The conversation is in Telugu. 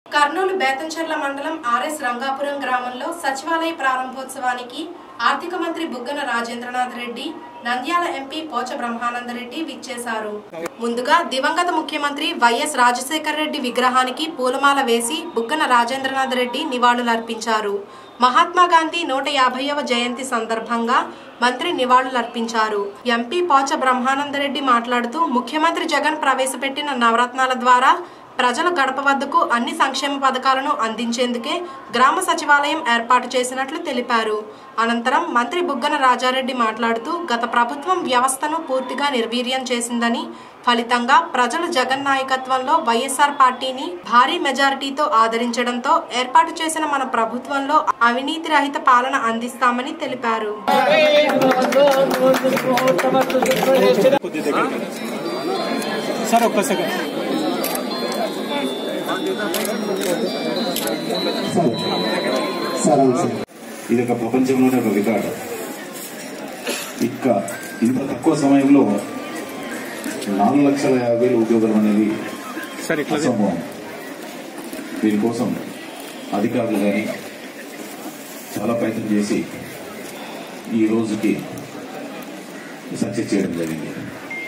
కర్నూలు బేతంచెర్ల మండలం ఆర్ఎస్ రంగాపురం గ్రామంలో సచివాలయ ప్రారంభోత్సవానికి ఆర్థిక మంత్రి బుగ్గన రాజేంద్రనాథ్ రెడ్డి నంద్యాల ఎంపీ పోచ బ్రహ్మానందరెడ్డి విచ్చేశారు ముందుగా దివంగత ముఖ్యమంత్రి వైఎస్ రాజశేఖర రెడ్డి విగ్రహానికి పూలమాల వేసి బుగ్గన రాజేంద్రనాథ్ రెడ్డి నివాళులర్పించారు మహాత్మా గాంధీ నూట యాభైవ జయంతి సందర్భంగా మంత్రి నివాళులర్పించారు ఎంపీ పోచ బ్రహ్మానందరెడ్డి మాట్లాడుతూ ముఖ్యమంత్రి జగన్ ప్రవేశపెట్టిన నవరత్నాల ద్వారా ప్రజల గడప వద్దకు అన్ని సంక్షేమ పథకాలను అందించేందుకే గ్రామ సచివాలయం ఏర్పాటు చేసినట్లు తెలిపారు అనంతరం మంత్రి బుగ్గన రాజారెడ్డి మాట్లాడుతూ గత ప్రభుత్వం వ్యవస్థను పూర్తిగా నిర్వీర్యం చేసిందని ఫలితంగా ప్రజలు జగన్ నాయకత్వంలో వైఎస్ఆర్ పార్టీని భారీ మెజారిటీతో ఆదరించడంతో ఏర్పాటు చేసిన మన ప్రభుత్వంలో అవినీతి రహిత పాలన అందిస్తామని తెలిపారు సార్ ఒక్క సెకండ్ ఇది ఒక ప్రపంచంలోనే ఒక రికార్డు ఇక్క ఇంత తక్కువ సమయంలో నాలుగు లక్షల యాభై వేల ఉద్యోగాలు అనేది సార్ ఇట్లా అసంభవం దీనికోసం అధికారులు కానీ చాలా ప్రయత్నం చేసి ఈ రోజుకి సక్సెస్ చేయడం జరిగింది